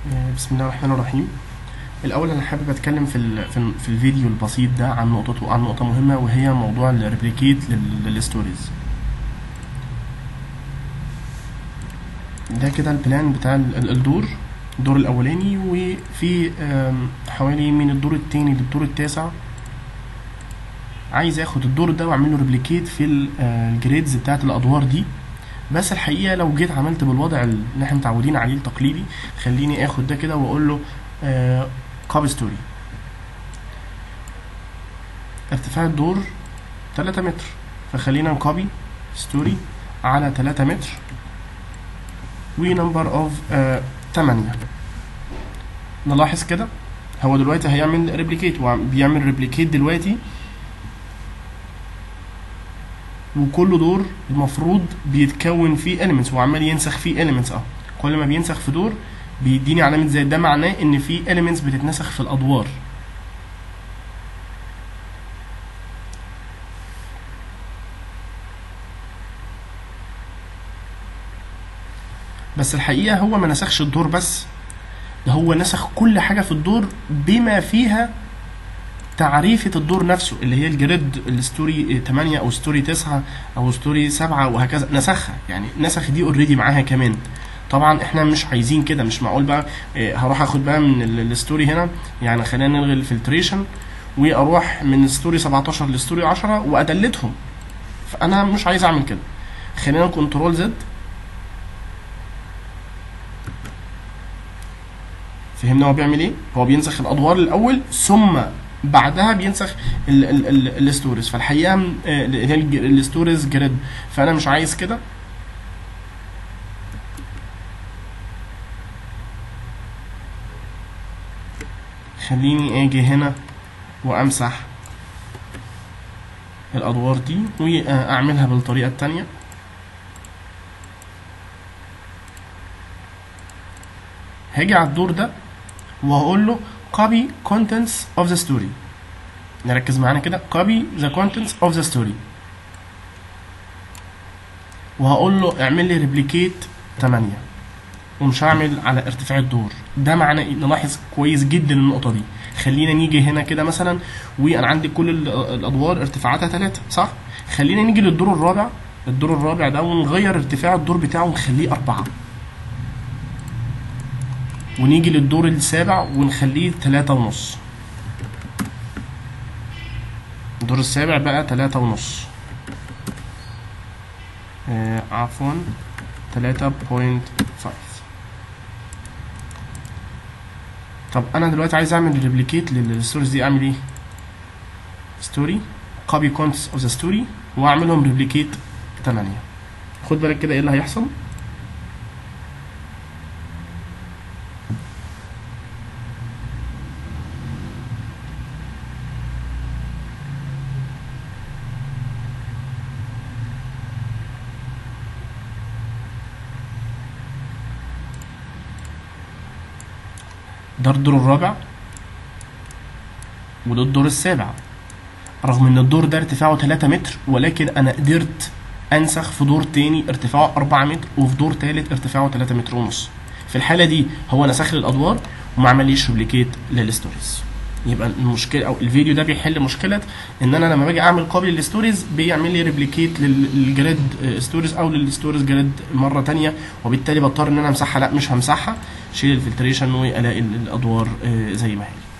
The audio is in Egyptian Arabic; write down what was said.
آه، بسم الله الرحمن الرحيم الاول انا حابب اتكلم في ال- في ال- في الفيديو البسيط ده عن نقطة عن نقطة مهمة وهي موضوع الريبليكيت للستوريز ده كده البلان بتاع ال- ال- الدور الدور الاولاني وفي آم، حوالي من الدور التاني للدور التاسع عايز اخد الدور ده واعمل له ريبليكيت في ال- آه، الجريدز بتاعت الادوار دي بس الحقيقه لو جيت عملت بالوضع اللي احنا متعودين عليه التقليدي خليني اخد ده كده واقول له كوبي ستوري ارتفاع الدور 3 متر فخلينا نكوبي ستوري على 3 متر ونمبر اوف 8 نلاحظ كده هو دلوقتي هيعمل ريبليكيت وبيعمل ريبليكيت دلوقتي وكل دور المفروض بيتكون فيه elements وعمال ينسخ فيه elements اه كل ما بينسخ في دور بيديني علامة زائد ده معناه ان في elements بتتنسخ في الادوار بس الحقيقة هو ما نسخش الدور بس ده هو نسخ كل حاجة في الدور بما فيها تعريفة الدور نفسه اللي هي الجريد الستوري 8 او ستوري 9 او ستوري 7 وهكذا نسخها يعني نسخ دي اوريدي معاها كمان طبعا احنا مش عايزين كده مش معقول بقى إيه، هروح اخد بقى من ال- الستوري هنا يعني خلينا نلغي الفلتريشن واروح من ستوري 17 لستوري 10 وادلتهم فانا مش عايز اعمل كده خلينا كنترول زد فهمنا هو بيعمل ايه هو بينسخ الادوار الاول ثم بعدها بينسخ الستوريز فالحقيقه م- آه، اللي هي الستوريز جريد فانا مش عايز كده خليني اجي هنا وامسح الادوار دي واعملها بالطريقه التانية هاجي على الدور ده وهقول له copy contents of the story نركز معانا كده copy the contents of the story وهقول له اعمل لي replicate 8 ومش هعمل على ارتفاع الدور ده معناه إيه؟ نلاحظ كويس جدا النقطه دي خلينا نيجي هنا كده مثلا وانا عندي كل ال- الادوار ارتفاعاتها 3 صح خلينا نيجي للدور الرابع الدور الرابع ده ونغير ارتفاع الدور بتاعه ونخليه أربعة ونيجي للدور السابع ونخليه تلاتة ونص الدور السابع بقى تلاتة ونص آه عفوا تلاتة بوينت فايف طب انا دلوقتي عايز اعمل ريبليكيت للستوريز دي اعمل ايه ستوري كوبي كونتس اوف ذا ستوري واعملهم ريبليكيت 8 خد بالك كده ايه اللي هيحصل ده الدور الرابع وده الدور السابع رغم ان الدور ده ارتفاعه 3 متر ولكن انا قدرت انسخ في دور تاني ارتفاعه 4 متر وفي دور تالت ارتفاعه 3 متر ونص في الحاله دي هو نسخ لي الادوار وما عمليش ريبليكيت للستوريز يبقى المشكله او الفيديو ده بيحل مشكله ان انا لما باجي اعمل كوبي للستوريز بيعمل لي ريبليكيت للجريد ستوريز او للستوريز جريد مره تانية وبالتالي بضطر ان انا امسحها لا مش همسحها شيل الفلتريشن والاقي الادوار آه، زي ما هي